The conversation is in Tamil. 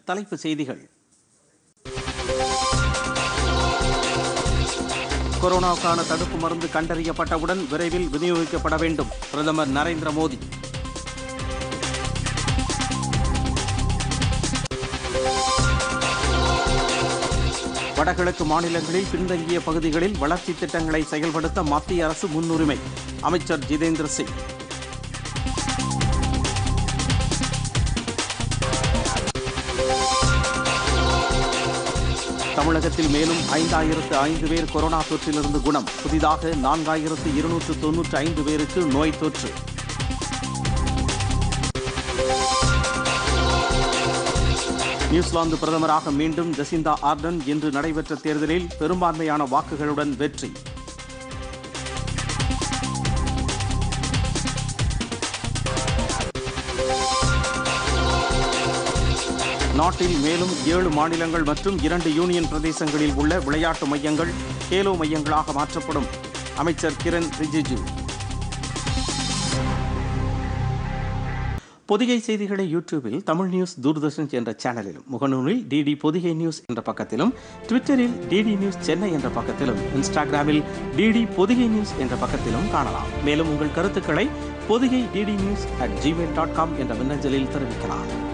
தலைப்புச் செய்திகள் கொரோனாவுக்கான தடுப்பு மருந்து கண்டறியப்பட்டவுடன் விரைவில் விநியோகிக்கப்பட வேண்டும் பிரதமர் நரேந்திர மோடி வடகிழக்கு மாநிலங்களில் பின்தங்கிய பகுதிகளில் வளர்ச்சி திட்டங்களை செயல்படுத்த மத்திய அரசு முன்னுரிமை அமைச்சர் ஜிதேந்திர சிங் தமிழகத்தில் மேலும் ஐந்தாயிரத்து ஐந்து பேர் கொரோனா தொற்றிலிருந்து குணம் புதிதாக நான்காயிரத்து இருநூற்று தொன்னூற்றி ஐந்து பேருக்கு நோய் தொற்று நியூசிலாந்து பிரதமராக மீண்டும் ஜசிந்தா ஆர்டன் இன்று நடைபெற்ற தேர்தலில் பெரும்பான்மையான வாக்குகளுடன் வெற்றி நாட்டில் மேலும் ஏழு மாநிலங்கள் மற்றும் இரண்டு யூனியன் பிரதேசங்களில் உள்ள விளையாட்டு மையங்கள் கேலோ மையங்களாக மாற்றப்படும் அமைச்சர் கிரண் ரிஜிஜு பொதிகை செய்திகளை யூடியூபில் தமிழ் நியூஸ் தூர்தர்ஷன் என்ற சேனலிலும் முகநூலில் டிடி பொதிகை நியூஸ் என்ற பக்கத்திலும் ட்விட்டரில் டிடி நியூஸ் சென்னை என்ற பக்கத்திலும் இன்ஸ்டாகிராமில் டிடி பொதிகை நியூஸ் என்ற பக்கத்திலும் காணலாம் மேலும் உங்கள் கருத்துக்களை Podhigai DD news at Gmail dot com என்ற மின்னஞ்சலில் தெரிவிக்கலாம்